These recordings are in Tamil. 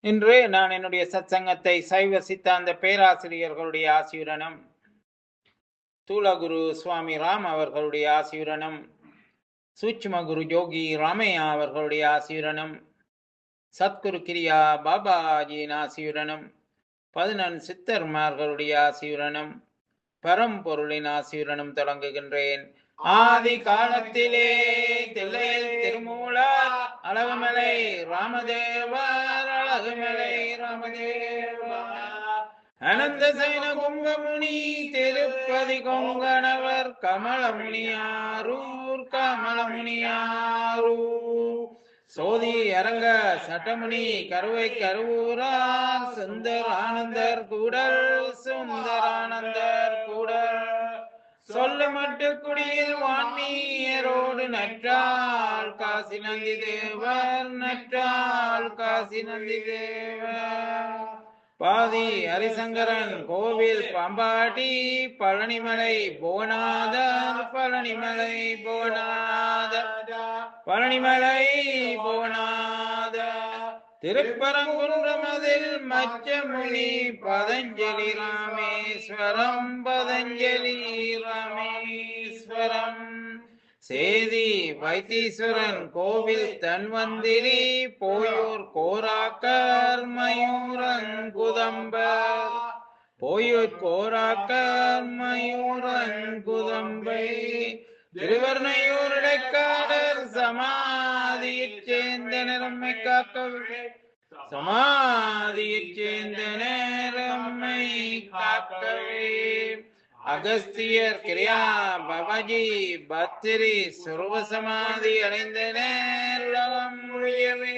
இன்று நான் என்னுடைய சத்சங்கத்தை சைவ சித்தாந்த பேராசிரியர்களுடைய ஆசியுடனும் தூலகுரு சுவாமி ராம் அவர்களுடைய ஆசியுடனும் சூட்சும குரு யோகி ராமையா அவர்களுடைய ஆசியுடனும் சத்குரு கிரியா பாபாஜியின் ஆசியுடனும் பதினெண் சித்தர்மார்களுடைய ஆசியுடனும் பரம்பொருளின் ஆசியுடனும் தொடங்குகின்றேன் ஆதி காலத்திலே தில்லையில் திருமூலர் அழகுமலை ராமதேவர் அழகுமலை ராமதேவர் அனந்த சைன கும்பமுனி திருப்பதி கொங்கணவர் கமலமுனியாரூர் கமலமுனியாரூர் சோதி அரங்க சட்டமுனி கருவை கருவூரார் சுந்தர் ஆனந்தர் கூடல் சுந்தர் ஆனந்தர் கூடல் சொல்ல மட்டு குடியில் வான்மீயரோடு நற்றால் காசி நந்தி தேவர் நற்றால் காசி நந்தி தேவர் பாதி ஹரிசங்கரன் கோவில் பாம்பாட்டி பழனிமலை புவனாதர் பழனிமலை புவனாதர் பழனிமலை புவனாதர் திருப்பரங்குன்றமதில் மச்சமுனி பதஞ்சலி ராமேஸ்வரம் பதஞ்சலி ராமேஸ்வரம் சேதி வைத்தீஸ்வரன் கோவில் தன்வந்திரி போயூர் கோராக்கர் மயூரங்குதம்பர் போயூர் கோராக்கர் மயூரங்குதம்பை திருவர்ணையூர் இடைக்காடர் சமாதியைச் சேர்ந்த நிறம்மை காக்கவில்லை சமாதியைச் சேர்ந்த நேரம்மை காக்கவே அகஸ்தியர் கிரியா பவஜி பத்திரி சுருவ சமாதி அடைந்த நேரம் முழியவே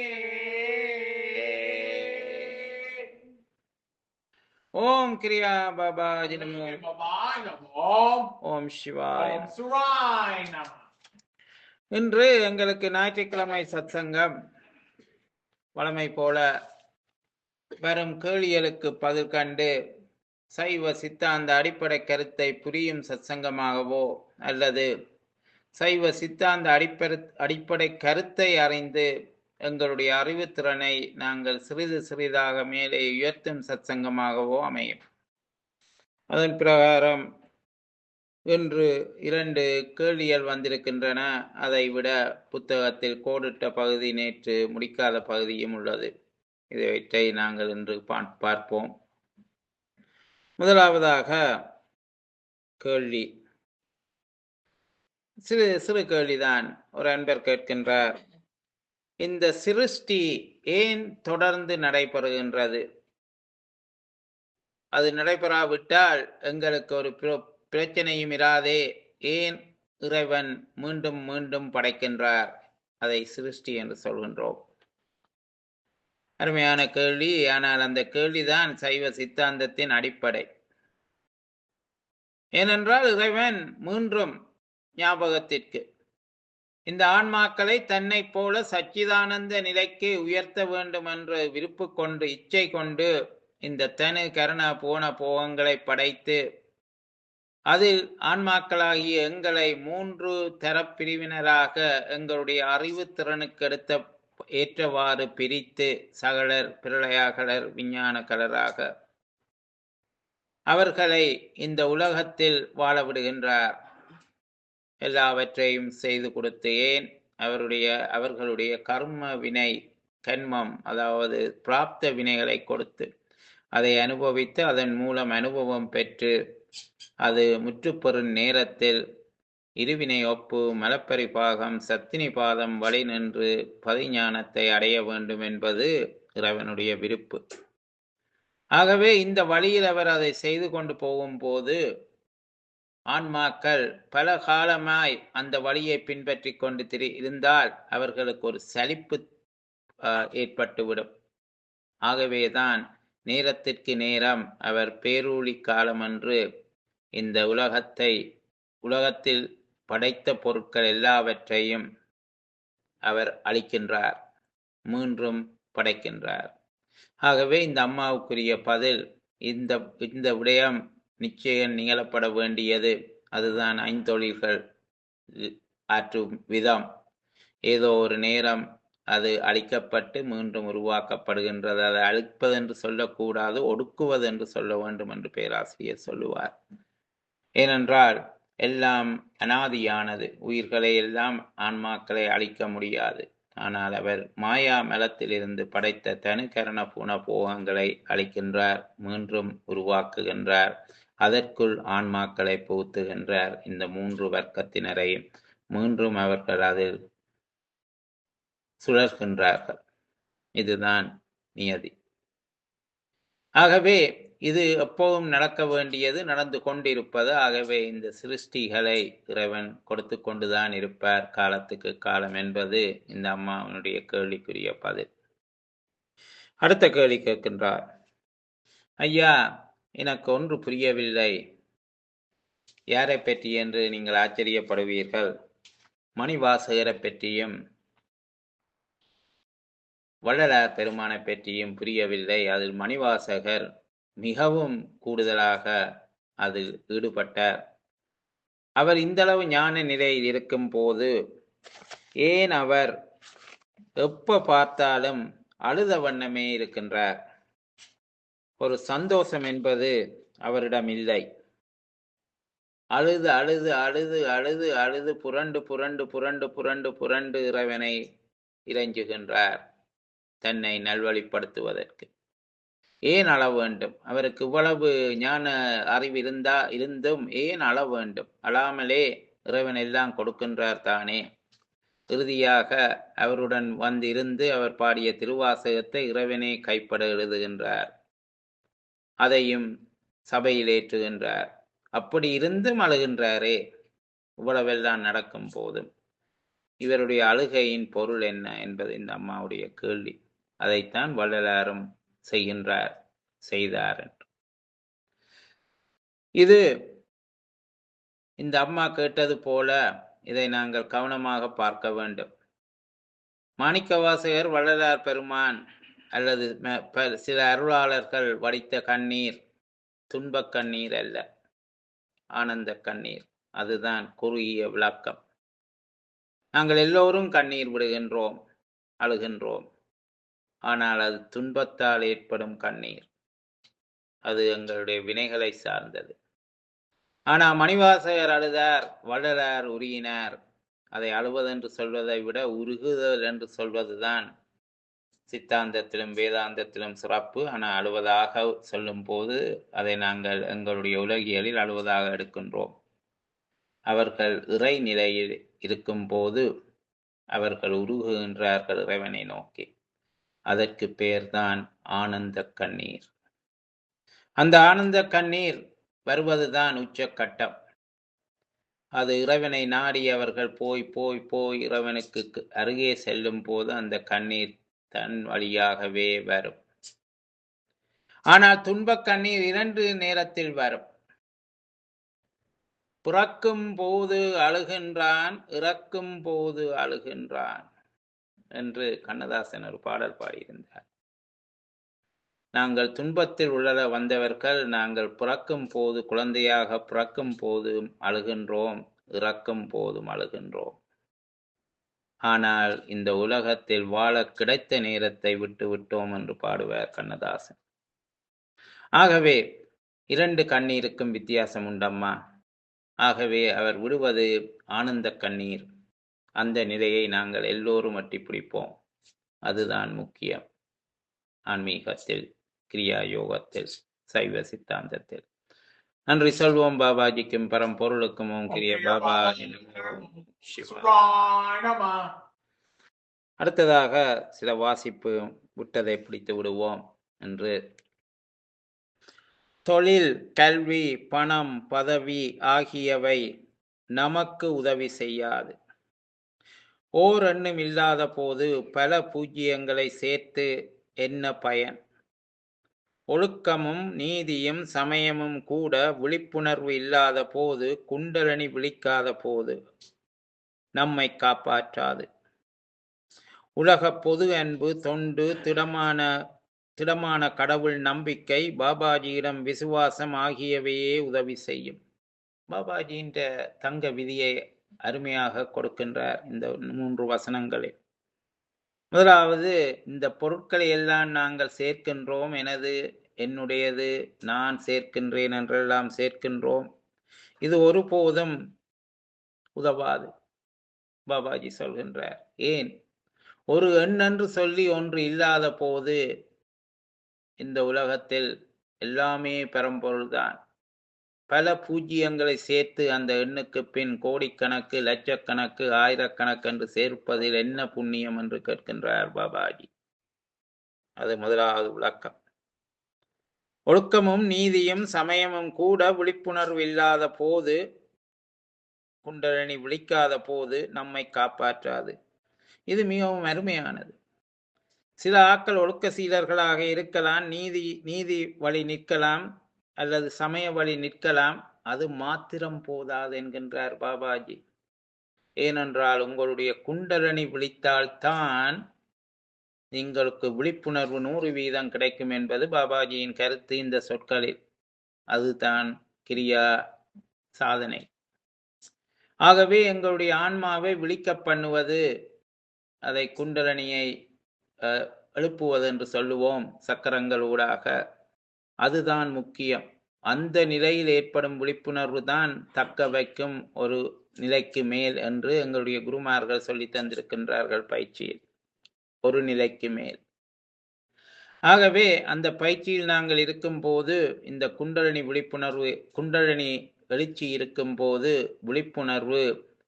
ஓம் கிரியா பாபாஜி நமோ Bye-bye, Namo. ஓம் சிவாய Om Sarai Namo. இன்று எங்களுக்கு ஞாயிற்றுக்கிழமை சத்சங்கம் வழமை போல வரும் கேள்விகளுக்கு பதில் கண்டு சைவ சித்தாந்த அடிப்படை கருத்தை புரியும் சத்சங்கமாகவோ அல்லது சைவ சித்தாந்த அடிப்படை அடிப்படை கருத்தை அறிந்து எங்களுடைய அறிவுத்திறனை நாங்கள் சிறிது சிறிதாக மேலே உயர்த்தும் சத்சங்கமாகவோ அமையும் அதன் பிரகாரம் இன்று இரண்டு கேள்விகள் வந்திருக்கின்றன அதை விட புத்தகத்தில் கோடிட்ட பகுதி நேற்று முடிக்காத பகுதியும் உள்ளது இவற்றை நாங்கள் இன்று பா- பார்ப்போம் முதலாவதாக கேள்வி சிறு சிறு கேள்விதான் ஒரு அன்பர் கேட்கின்றார் இந்த சிருஷ்டி ஏன் தொடர்ந்து நடைபெறுகின்றது அது நடைபெறாவிட்டால் எங்களுக்கு ஒரு பிர- பிரச்சனையும் இராதே ஏன் இறைவன் மீண்டும் மீண்டும் படைக்கின்றார் அதை சிருஷ்டி என்று சொல்கின்றோம் அருமையான கேள்வி ஆனால் அந்த கேள்விதான் சைவ சித்தாந்தத்தின் அடிப்படை ஏனென்றால் இறைவன் மீண்டும் ஞாபகத்திற்கு இந்த ஆன்மாக்களை தன்னை போல சச்சிதானந்த நிலைக்கு உயர்த்த வேண்டும் என்ற விருப்பு கொண்டு இச்சை கொண்டு இந்த தனு கரண போன போகங்களை படைத்து அதில் ஆன்மாக்களாகிய எங்களை மூன்று தரப்பிரிவினராக எங்களுடைய அறிவு திறனுக்கு எடுத்த ஏற்றவாறு பிரித்து சகலர் பிரளயாகலர் விஞ்ஞான கலராக அவர்களை இந்த உலகத்தில் வாழ விடுகின்றார் எல்லாவற்றையும் செய்து கொடுத்து ஏன் அவருடைய அவர்களுடைய கர்ம வினை கண்மம் அதாவது பிராப்த வினைகளை கொடுத்து அதை அனுபவித்து அதன் மூலம் அனுபவம் பெற்று அது முற்றுப்பெறும் நேரத்தில் இருவினை ஒப்பு மலப்பரி பாகம் சத்தினி பாதம் வழி நின்று பதிஞானத்தை அடைய வேண்டும் என்பது இறைவனுடைய விருப்பு ஆகவே இந்த வழியில் அவர் அதை செய்து கொண்டு போகும்போது ஆன்மாக்கள் பல காலமாய் அந்த வழியை பின்பற்றி கொண்டு திரி இருந்தால் அவர்களுக்கு ஒரு சலிப்பு ஆஹ், ஏற்பட்டுவிடும் ஆகவேதான் நேரத்திற்கு நேரம் அவர் பேரூழி காலம் என்று இந்த உலகத்தை உலகத்தில் படைத்த பொருட்கள் எல்லாவற்றையும் அவர் அளிக்கின்றார் மீண்டும் படைக்கின்றார் ஆகவே இந்த அம்மாவுக்குரிய பதில் இந்த இந்த விடயம் நிச்சயம் நிகழப்பட வேண்டியது அதுதான் ஐந்தொழில்கள் ஆற்றும் விதம் ஏதோ ஒரு நேரம் அது அழிக்கப்பட்டு மீண்டும் உருவாக்கப்படுகின்றது அதை அழிப்பது என்று சொல்லக்கூடாது ஒடுக்குவது என்று சொல்ல வேண்டும் என்று பேராசிரியர் சொல்லுவார் ஏனென்றால் எல்லாம் அனாதியானது உயிர்களை எல்லாம் ஆன்மாக்களை அழிக்க முடியாது ஆனால் அவர் மாயா மலத்திலிருந்து படைத்த தனுகரண புன போகங்களை அளிக்கின்றார் மீண்டும் உருவாக்குகின்றார் அதற்குள் ஆன்மாக்களை புகுத்துகின்றார் இந்த மூன்று வர்க்கத்தினரை மீண்டும் அவர்கள் அதில் சுழற்கின்றார்கள் இதுதான் நியதி ஆகவே இது எப்போதும் நடக்க வேண்டியது நடந்து கொண்டிருப்பது ஆகவே இந்த சிருஷ்டிகளை இறைவன் கொடுத்து கொண்டுதான் இருப்பார் காலத்துக்கு காலம் என்பது இந்த அம்மாவனுடைய கேள்விக்குரிய பதில் அடுத்த கேள்வி கேட்கின்றார் ஐயா எனக்கு ஒன்று புரியவில்லை யாரை பற்றி என்று நீங்கள் ஆச்சரியப்படுவீர்கள் மணிவாசகரை பற்றியும் வள்ளலார் பெருமானை பற்றியும் புரியவில்லை அதில் மணிவாசகர் மிகவும் கூடுதலாக அதில் ஈடுபட்டார் அவர் இந்தளவு ஞான நிலையில் இருக்கும் போது ஏன் அவர் எப்ப பார்த்தாலும் அழுத வண்ணமே இருக்கின்றார் ஒரு சந்தோஷம் என்பது அவரிடம் இல்லை அழுது அழுது அழுது அழுது அழுது புரண்டு புரண்டு புரண்டு புரண்டு புரண்டு இறைவனை இறைஞ்சுகின்றார் தன்னை நல்வழிப்படுத்துவதற்கு ஏன் அள வேண்டும் அவருக்கு இவ்வளவு ஞான அறிவு இருந்தா இருந்தும் ஏன் அள வேண்டும் அழாமலே இறைவன் எல்லாம் கொடுக்கின்றார் தானே இறுதியாக அவருடன் வந்து இருந்து அவர் பாடிய திருவாசகத்தை இறைவனே கைப்பட எழுதுகின்றார் அதையும் சபையில் ஏற்றுகின்றார் அப்படி இருந்தும் அழுகின்றாரே இவ்வளவெல்லாம் நடக்கும் போதும் இவருடைய அழுகையின் பொருள் என்ன என்பது இந்த அம்மாவுடைய கேள்வி அதைத்தான் வள்ளலாரும் செய்கின்றார் செய்தார் என்று இது இந்த அம்மா கேட்டது போல இதை நாங்கள் கவனமாக பார்க்க வேண்டும் மாணிக்கவாசகர் வள்ளலார் பெருமான் அல்லது ம- ப- சில அருளாளர்கள் வடித்த கண்ணீர் துன்பக் கண்ணீர் அல்ல ஆனந்த கண்ணீர் அதுதான் குறுகிய விளக்கம் நாங்கள் எல்லோரும் கண்ணீர் விடுகின்றோம் அழுகின்றோம் ஆனால் அது துன்பத்தால் ஏற்படும் கண்ணீர் அது எங்களுடைய வினைகளை சார்ந்தது ஆனா மணிவாசகர் அழுதார் வள்ளலார் உருகினார் அதை அழுவதென்று சொல்வதை விட உருகுதல் என்று சொல்வதுதான் சித்தாந்தத்திலும் வேதாந்தத்திலும் சிறப்பு ஆனால் அழுவதாக சொல்லும் போது அதை நாங்கள் எங்களுடைய உலகியலில் அழுவதாக எடுக்கின்றோம் அவர்கள் இறை நிலையில் இருக்கும் போது அவர்கள் உருகுகின்றார்கள் இறைவனை நோக்கி அதற்கு பெயர்தான் ஆனந்த கண்ணீர் அந்த ஆனந்த கண்ணீர் வருவதுதான் உச்சக்கட்டம் அது இறைவனை நாடி அவர்கள் போய் போய் போய் இறைவனுக்கு கு- அருகே செல்லும் போது அந்த கண்ணீர் தன் வழியாகவே வரும் ஆனால் துன்பக் கண்ணீர் இரண்டு நேரத்தில் வரும் பிறக்கும் போது அழுகின்றான் இறக்கும் போது அழுகின்றான் என்று கண்ணதாசன் ஒரு பாடல் பாடியிருந்தார் நாங்கள் துன்பத்தில் உள்ள வந்தவர்கள் நாங்கள் பிறக்கும் போது குழந்தையாக பிறக்கும் போதும் அழுகின்றோம் இறக்கும் போதும் அழுகின்றோம் ஆனால் இந்த உலகத்தில் வாழ கிடைத்த நேரத்தை விட்டு விட்டோம் என்று பாடுவார் கண்ணதாசன் ஆகவே இரண்டு கண்ணீருக்கும் வித்தியாசம் உண்டம்மா ஆகவே அவர் விடுவது ஆனந்த கண்ணீர் அந்த நிலையை நாங்கள் எல்லோரும் அட்டி பிடிப்போம் அதுதான் முக்கியம் ஆன்மீகத்தில் கிரியா யோகத்தில் சைவ சித்தாந்தத்தில் நன்றி சொல்வோம் பாபாஜிக்கும் பரம்பொருளுக்கும் ஓம் கிரிய பாபா சிவா அடுத்ததாக சில வாசிப்பு விட்டதை பிடித்து விடுவோம் என்று தொழில் கல்வி பணம் பதவி ஆகியவை நமக்கு உதவி செய்யாது ஓர் எண்ணம் இல்லாத போது பல பூஜ்ஜியங்களை சேர்த்து என்ன பயன் ஒழுக்கமும் நீதியும் சமயமும் கூட விழிப்புணர்வு இல்லாத போது குண்டலனி விழிக்காத போது நம்மை காப்பாற்றாது உலக பொது அன்பு தொண்டு திடமான திடமான கடவுள் நம்பிக்கை பாபாஜியிடம் விசுவாசம் ஆகியவையே உதவி செய்யும் பாபாஜியின் தங்க விதியை அருமையாக கொடுக்கின்றார் இந்த மூன்று வசனங்களில் முதலாவது இந்த பொருட்களை எல்லாம் நாங்கள் சேர்க்கின்றோம் எனது என்னுடையது நான் சேர்க்கின்றேன் என்றெல்லாம் சேர்க்கின்றோம் இது ஒருபோதும் உதவாது பாபாஜி சொல்கின்றார் ஏன் ஒரு எண் என்று சொல்லி ஒன்று இல்லாத போது இந்த உலகத்தில் எல்லாமே பெரம்பொருள்தான் பல பூஜ்ஜியங்களை சேர்த்து அந்த எண்ணுக்கு பின் கோடிக்கணக்கு லட்சக்கணக்கு ஆயிரக்கணக்கு என்று சேர்ப்பதில் என்ன புண்ணியம் என்று கேட்கின்றார் பாபாஜி அது முதலாவது விளக்கம் ஒழுக்கமும் நீதியும் சமயமும் கூட விழிப்புணர்வு இல்லாத போது குண்டலினி விழிக்காத போது நம்மை காப்பாற்றாது இது மிகவும் அருமையானது சில ஆக்கள் ஒழுக்க சீலர்களாக இருக்கலாம் நீதி நீதி வழி நிற்கலாம் அல்லது சமய வழி நிற்கலாம் அது மாத்திரம் போதாது என்கின்றார் பாபாஜி ஏனென்றால் உங்களுடைய குண்டலனி விழித்தால்தான் உங்களுக்கு விழிப்புணர்வு நூறு வீதம் கிடைக்கும் என்பது பாபாஜியின் கருத்து இந்த சொற்களில் அதுதான் கிரியா சாதனை ஆகவே எங்களுடைய ஆன்மாவை விழிக்க பண்ணுவது அதை குண்டலனியை அஹ், எழுப்புவது என்று சொல்லுவோம் சக்கரங்கள் ஊடாக அதுதான் முக்கியம் அந்த நிலையில் ஏற்படும் விழிப்புணர்வு தான் தக்க வைக்கும் ஒரு நிலைக்கு மேல் என்று எங்களுடைய குருமார்கள் சொல்லி தந்திருக்கின்றார்கள் பயிற்சியில் ஒரு நிலைக்கு மேல் ஆகவே அந்த பயிற்சியில் நாங்கள் இருக்கும்போது இந்த குண்டலினி விழிப்புணர்வு குண்டலினி எழுச்சி இருக்கும்போது விழிப்புணர்வு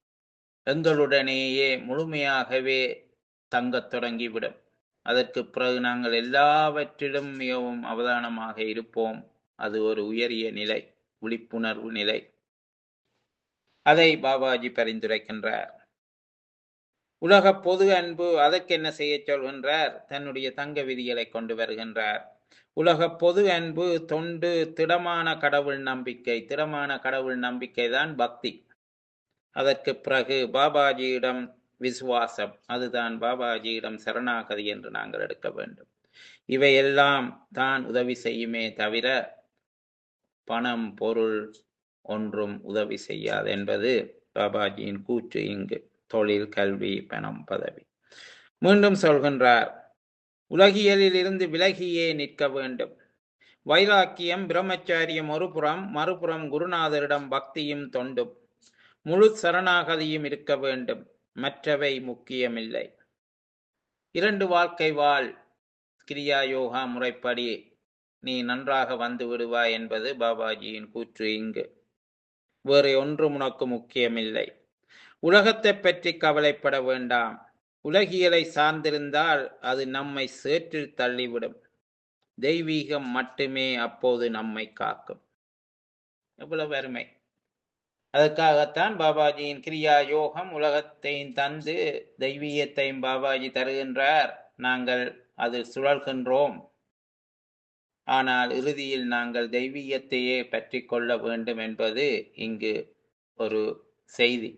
எங்களுடனேயே முழுமையாகவே தங்கத் தொடங்கிவிடும் அதற்கு பிறகு நாங்கள் எல்லாவற்றிலும் மிகவும் அவதானமாக இருப்போம் அது ஒரு உயரிய நிலை விழிப்புணர்வு நிலை அதை பாபாஜி பரிந்துரைக்கின்றார் உலக பொது அன்பு அதற்கு என்ன செய்ய சொல்கின்றார் தன்னுடைய தங்க விதிகளை கொண்டு வருகின்றார் உலக பொது அன்பு தொண்டு திடமான கடவுள் நம்பிக்கை திடமான கடவுள் நம்பிக்கை தான் பக்தி அதற்கு பிறகு பாபாஜியிடம் விசுவாசம் அதுதான் பாபாஜியிடம் சரணாகதி என்று நாங்கள் எடுக்க வேண்டும் இவையெல்லாம் தான் உதவி செய்யுமே தவிர பணம் பொருள் ஒன்றும் உதவி செய்யாது என்பது பாபாஜியின் கூற்று இங்கு தொழில் கல்வி பணம் பதவி மீண்டும் சொல்கின்றார் உலகியலில் இருந்து விலகியே நிற்க வேண்டும் வைராக்கியம் பிரம்மச்சாரியம் ஒருபுறம் மறுபுறம் குருநாதரிடம் பக்தியும் தொண்டும் முழு சரணாகதியும் இருக்க வேண்டும் மற்றவை முக்கியமில்லை இரண்டு வாழ்க்கை வாழ் கிரியா யோகா முறைப்படி நீ நன்றாக வந்து விடுவாய் என்பது பாபாஜியின் கூற்று இங்கு வேறு ஒன்றும் உனக்கு முக்கியமில்லை உலகத்தை பற்றி கவலைப்பட வேண்டாம் உலகியலை சார்ந்திருந்தால் அது நம்மை சேற்றில் தள்ளிவிடும் தெய்வீகம் மட்டுமே அப்போது நம்மை காக்கும் எவ்வளவு அருமை அதற்காகத்தான் பாபாஜியின் கிரியா யோகம் உலகத்தையும் தந்து தெய்வீகத்தையும் பாபாஜி தருகின்றார் நாங்கள் அது சுழல்கின்றோம் ஆனால் இறுதியில் நாங்கள் தெய்வீகத்தையே பற்றி கொள்ள வேண்டும் என்பது இங்கு ஒரு செய்தி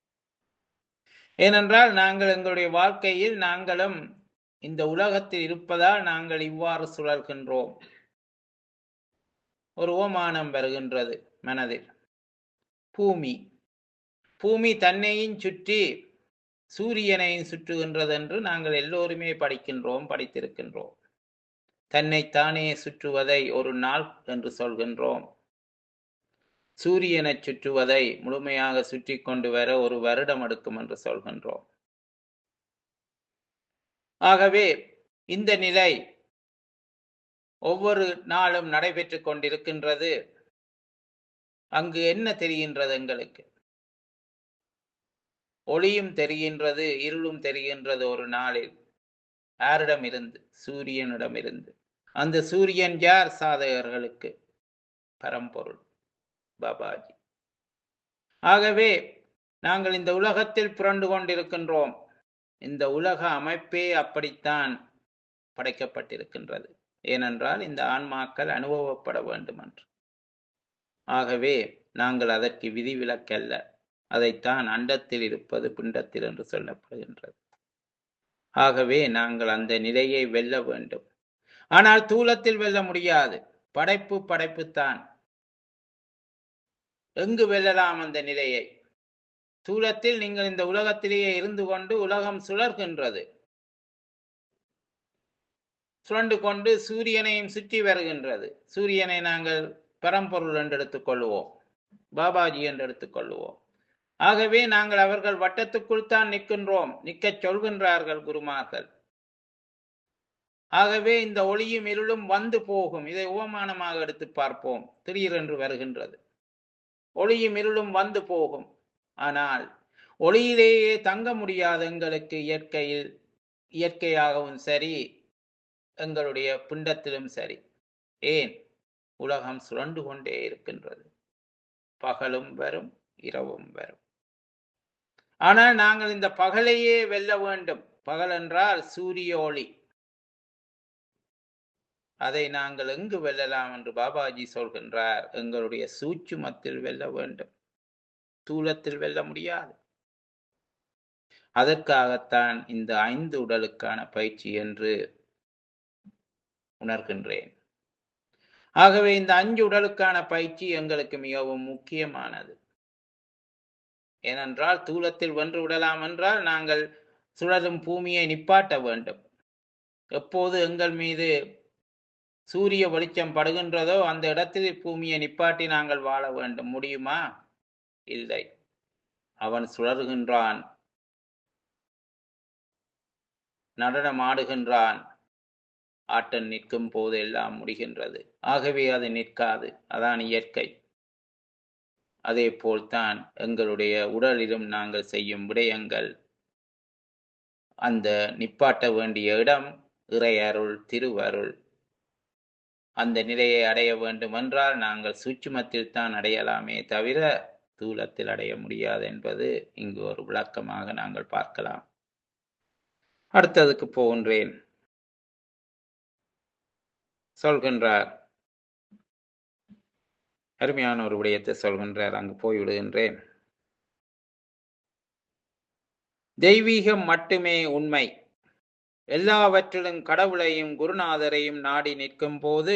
ஏனென்றால் நாங்கள் எங்களுடைய வாழ்க்கையில் நாங்களும் இந்த உலகத்தில் இருப்பதால் நாங்கள் இவ்வாறு சுழல்கின்றோம் ஒரு ஓமானம் வருகின்றது மனதில் பூமி பூமி தன்னையும் சுற்றி சூரியனையும் சுற்றுகின்றது என்று நாங்கள் எல்லோருமே படிக்கின்றோம் படித்திருக்கின்றோம் தன்னைத்தானே சுற்றுவதை ஒரு நாள் என்று சொல்கின்றோம் சூரியனை சுற்றுவதை முழுமையாக சுற்றி கொண்டு வர ஒரு வருடம் எடுக்கும் என்று சொல்கின்றோம் ஆகவே இந்த நிலை ஒவ்வொரு நாளும் நடைபெற்று கொண்டிருக்கின்றது அங்கு என்ன தெரிகின்றது எங்களுக்கு ஒளியும் தெரிகின்றது இருளும் தெரிகின்றது ஒரு நாளில் யாரிடம் இருந்து சூரியனிடம் இருந்து அந்த சூரியன் யார் சாதகர்களுக்கு பரம்பொருள் பாபாஜி ஆகவே நாங்கள் இந்த உலகத்தில் புரண்டு கொண்டிருக்கின்றோம் இந்த உலக அமைப்பே அப்படித்தான் படைக்கப்பட்டிருக்கின்றது ஏனென்றால் இந்த ஆன்மாக்கள் அனுபவப்பட வேண்டும் என்று ஆகவே நாங்கள் அதற்கு விதிவிலக்கல்ல அதைத்தான் அண்டத்தில் இருப்பது பிண்டத்தில் என்று சொல்லப்படுகின்றது ஆகவே நாங்கள் அந்த நிலையை வெல்ல வேண்டும் ஆனால் தூலத்தில் வெல்ல முடியாது படைப்பு படைப்புத்தான் எங்கு வெல்லலாம் அந்த நிலையை தூலத்தில் நீங்கள் இந்த உலகத்திலேயே இருந்து கொண்டு உலகம் சுழற்கின்றது சுழண்டு கொண்டு சூரியனையும் சுற்றி வருகின்றது சூரியனை நாங்கள் பரம்பொருள் என்று எடுத்துக்கொள்வோம் பாபாஜி என்று எடுத்துக்கொள்வோம் ஆகவே நாங்கள் அவர்கள் வட்டத்துக்குள் தான் நிற்கின்றோம் நிற்கச் சொல்கின்றார்கள் குருமார்கள் ஆகவே இந்த ஒளியும் இருளும் வந்து போகும் இதை உபமானமாக எடுத்து பார்ப்போம் திடீரென்று வருகின்றது ஒளியும் இருளும் வந்து போகும் ஆனால் ஒளியிலேயே தங்க முடியாத எங்களுக்கு இயற்கையில் இயற்கையாகவும் சரி எங்களுடைய பிண்டத்திலும் சரி ஏன் உலகம் சுழண்டு கொண்டே இருக்கின்றது பகலும் வரும் இரவும் வரும் ஆனால் நாங்கள் இந்த பகலையே வெல்ல வேண்டும் பகல் என்றால் சூரிய ஒளி அதை நாங்கள் எங்கு வெல்லலாம் என்று பாபாஜி சொல்கின்றார் எங்களுடைய சூட்சுமத்தில் வெல்ல வேண்டும் தூலத்தில் வெல்ல முடியாது அதற்காகத்தான் இந்த ஐந்து உடலுக்கான பயிற்சி என்று உணர்கின்றேன் ஆகவே இந்த அஞ்சு உடலுக்கான பயிற்சி எங்களுக்கு மிகவும் முக்கியமானது ஏனென்றால் தூலத்தில் வென்று விடலாம் என்றால் நாங்கள் சுழலும் பூமியை நிப்பாட்ட வேண்டும் எப்போது எங்கள் மீது சூரிய வெளிச்சம் படுகின்றதோ அந்த இடத்தில் பூமியை நிப்பாட்டி நாங்கள் வாழ வேண்டும் முடியுமா இல்லை அவன் சுழறுகின்றான் நடனம் ஆடுகின்றான் ஆட்டம் நிற்கும் போது எல்லாம் முடிகின்றது ஆகவே அது நிற்காது அதான் இயற்கை அதே போல்தான் எங்களுடைய உடலிலும் நாங்கள் செய்யும் விடயங்கள் அந்த நிப்பாட்ட வேண்டிய இடம் இறையருள் திருவருள் அந்த நிலையை அடைய வேண்டும் என்றால் நாங்கள் சூட்சுமத்தில் தான் அடையலாமே தவிர தூலத்தில் அடைய முடியாது என்பது இங்கு ஒரு விளக்கமாக நாங்கள் பார்க்கலாம் அடுத்ததுக்கு போகின்றேன் சொல்கின்றார் அருமையான ஒரு விடயத்தை சொல்கின்றார் அங்கு போய் விடுகின்றேன் தெய்வீகம் மட்டுமே உண்மை எல்லாவற்றிலும் கடவுளையும் குருநாதரையும் நாடி நிற்கும் போது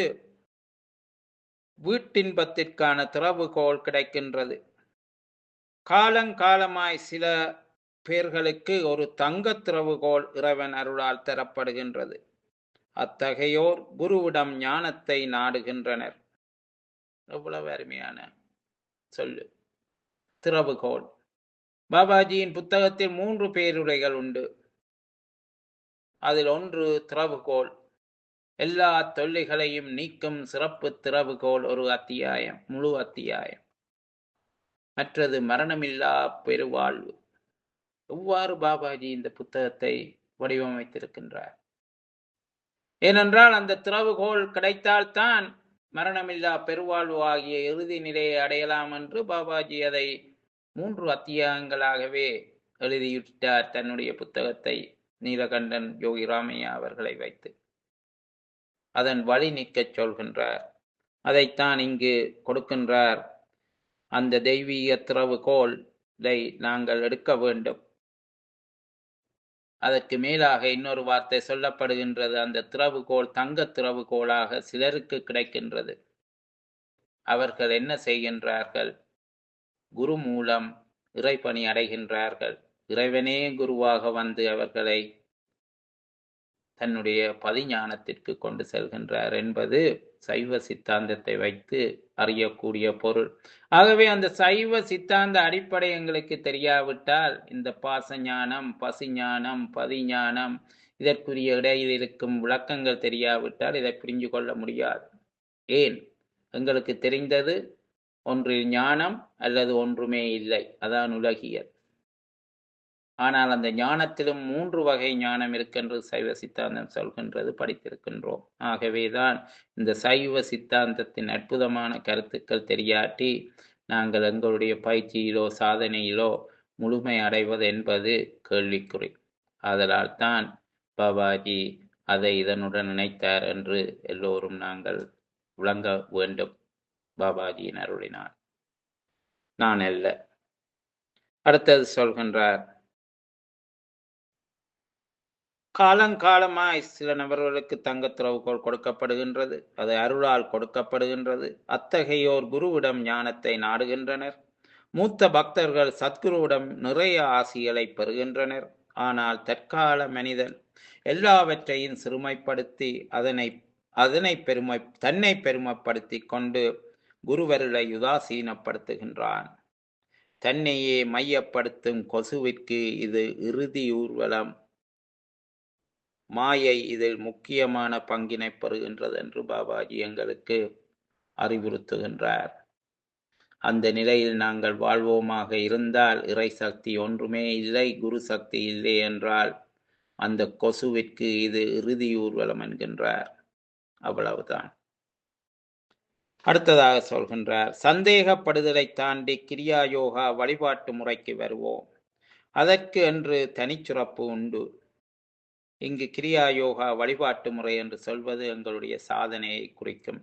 வீட்டின்பத்திற்கான திறவுகோல் கிடைக்கின்றது காலங்காலமாய் சில பேர்களுக்கு ஒரு தங்க திறவுகோல் இறைவன் அருளால் தரப்படுகின்றது அத்தகையோர் குருவிடம் ஞானத்தை நாடுகின்றனர் எவ்வளவு அருமையான சொல்லு திறவுகோல் பாபாஜியின் புத்தகத்தில் மூன்று பேருரைகள் உண்டு அதில் ஒன்று திறவுகோல் எல்லா தொல்லைகளையும் நீக்கும் சிறப்பு திறவுகோல் ஒரு அத்தியாயம் முழு அத்தியாயம் மற்றது மரணமில்லா பெருவாழ்வு எவ்வாறு பாபாஜி இந்த புத்தகத்தை வடிவமைத்திருக்கின்றார் ஏனென்றால் அந்த திறவுகோல் கிடைத்தால்தான் மரணமில்லா பெருவாழ்வு ஆகிய இறுதி நிலையை அடையலாம் என்று பாபாஜி அதை மூன்று அத்தியாயங்களாகவே எழுதிவிட்டார் தன்னுடைய புத்தகத்தை நீலகண்டன் யோகி ராமையா அவர்களை வைத்து அதன் வழி நிற்கச் சொல்கின்றார் அதைத்தான் இங்கு கொடுக்கின்றார் அந்த தெய்வீக திறவுகோலை நாங்கள் எடுக்க வேண்டும் அதற்கு மேலாக இன்னொரு வார்த்தை சொல்லப்படுகின்றது அந்த திறவுகோல் தங்க திறவுகோலாக சிலருக்கு கிடைக்கின்றது அவர்கள் என்ன செய்கின்றார்கள் குரு மூலம் இறைப்பணி அடைகின்றார்கள் இறைவனே குருவாக வந்து அவர்களை தன்னுடைய பதிஞானத்திற்கு கொண்டு செல்கின்றார் என்பது சைவ சித்தாந்தத்தை வைத்து அறியக்கூடிய பொருள் ஆகவே அந்த சைவ சித்தாந்த அடிப்படை எங்களுக்கு தெரியாவிட்டால் இந்த பாச ஞானம் பசி ஞானம் பதிஞானம் இதற்குரிய இடையில் இருக்கும் விளக்கங்கள் தெரியாவிட்டால் இதை புரிஞ்சு கொள்ள முடியாது ஏன் எங்களுக்கு தெரிந்தது ஒன்றில் ஞானம் அல்லது ஒன்றுமே இல்லை அதான் உலகியல் ஆனால் அந்த ஞானத்திலும் மூன்று வகை ஞானம் இருக்கின்றது சைவ சித்தாந்தம் சொல்கின்றது படித்திருக்கின்றோம் ஆகவேதான் இந்த சைவ சித்தாந்தத்தின் அற்புதமான கருத்துக்கள் தெரியாட்டி நாங்கள் எங்களுடைய பயிற்சியிலோ சாதனையிலோ முழுமை அடைவது என்பது கேள்விக்குறி ஆதலால் தான் பாபாஜி அதை இதனுடன் நினைத்தார் என்று எல்லோரும் நாங்கள் விளங்க வேண்டும் பாபாஜியின் அருளினார் நான் அல்ல அடுத்தது சொல்கின்றார் காலங்காலமாய் சில நபர்களுக்கு தங்க திறவுகோல் கொடுக்கப்படுகின்றது அது அருளால் கொடுக்கப்படுகின்றது அத்தகையோர் குருவிடம் ஞானத்தை நாடுகின்றனர் மூத்த பக்தர்கள் சத்குருவிடம் நிறைய ஆசிகளை பெறுகின்றனர் ஆனால் தற்கால மனிதன் எல்லாவற்றையும் சிறுமைப்படுத்தி அதனை அதனை பெருமை தன்னை பெருமைப்படுத்தி கொண்டு குருவருளை உதாசீனப்படுத்துகின்றான் தன்னையே மையப்படுத்தும் கொசுவிற்கு இது இறுதி ஊர்வலம் மாயை இதில் முக்கியமான பங்கினை பெறுகின்றது என்று பாபாஜி எங்களுக்கு அறிவுறுத்துகின்றார் அந்த நிலையில் நாங்கள் வாழ்வோமாக இருந்தால் இறை சக்தி ஒன்றுமே இல்லை குரு சக்தி இல்லை என்றால் அந்த கொசுவிற்கு இது இறுதி ஊர்வலம் என்கின்றார் அவ்வளவுதான் அடுத்ததாக சொல்கின்றார் சந்தேகப்படுதலை தாண்டி கிரியா யோகா வழிபாட்டு முறைக்கு வருவோம் அதற்கு என்று தனிச்சுரப்பு உண்டு இங்கு கிரியா யோகா வழிபாட்டு முறை என்று சொல்வது எங்களுடைய சாதனையை குறிக்கும்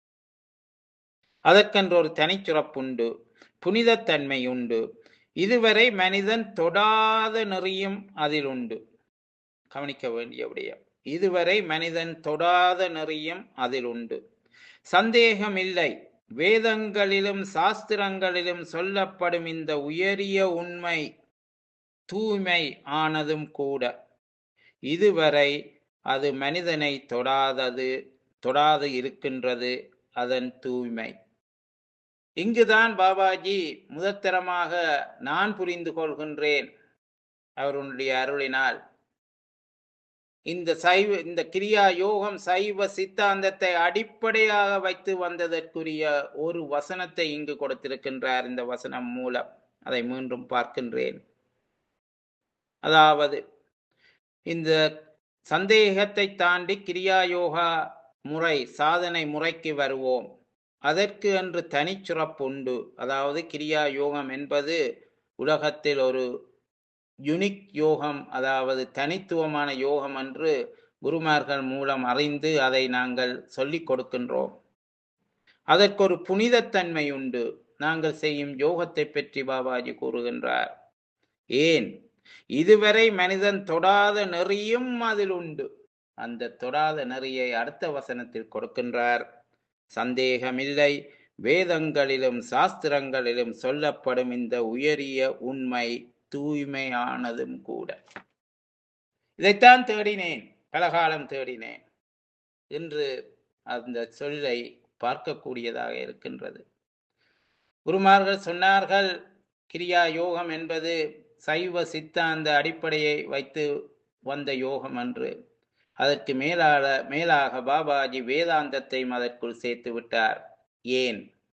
அதற்கென்று ஒரு தனிச்சுரப்புண்டு புனிதத்தன்மை உண்டு இதுவரை மனிதன் தொடாத நெறியும் அதில் உண்டு கவனிக்க வேண்டிய விடயம் இதுவரை மனிதன் தொடாத நெறியும் அதில் உண்டு சந்தேகம் இல்லை வேதங்களிலும் சாஸ்திரங்களிலும் சொல்லப்படும் இந்த உயரிய உண்மை தூய்மை ஆனதும் கூட இதுவரை அது மனிதனை தொடாதது தொடாது இருக்கின்றது அதன் தூய்மை இங்குதான் பாபாஜி முதத்தரமாக நான் புரிந்து கொள்கின்றேன் அவருடைய அருளினால் இந்த சைவ இந்த கிரியா யோகம் சைவ சித்தாந்தத்தை அடிப்படையாக வைத்து வந்ததற்குரிய ஒரு வசனத்தை இங்கு கொடுத்திருக்கின்றார் இந்த வசனம் மூலம் அதை மீண்டும் பார்க்கின்றேன் அதாவது இந்த சந்தேகத்தை தாண்டி கிரியா யோகா முறை சாதனை முறைக்கு வருவோம் அதற்கு என்று தனிச்சுரப்பு உண்டு அதாவது கிரியா யோகம் என்பது உலகத்தில் ஒரு யுனிக் யோகம் அதாவது தனித்துவமான யோகம் என்று குருமார்கள் மூலம் அறிந்து அதை நாங்கள் சொல்லிக் கொடுக்கின்றோம் அதற்கு ஒரு புனிதத்தன்மை உண்டு நாங்கள் செய்யும் யோகத்தை பற்றி பாபாஜி கூறுகின்றார் ஏன் இதுவரை மனிதன் தொடாத நெறியும் அதில் உண்டு அந்த தொடாத நெறியை அடுத்த வசனத்தில் கொடுக்கின்றார் சந்தேகமில்லை வேதங்களிலும் சாஸ்திரங்களிலும் சொல்லப்படும் இந்த உயரிய உண்மை தூய்மையானதும் கூட இதைத்தான் தேடினேன் பலகாலம் தேடினேன் என்று அந்த சொல்லை பார்க்கக்கூடியதாக இருக்கின்றது குருமார்கள் சொன்னார்கள் கிரியா யோகம் என்பது சைவ சித்தாந்த அடிப்படையை வைத்து வந்த யோகம் என்று அதற்கு மேலாக மேலாக பாபாஜி வேதாந்தத்தையும் அதற்குள் சேர்த்து விட்டார் ஏன்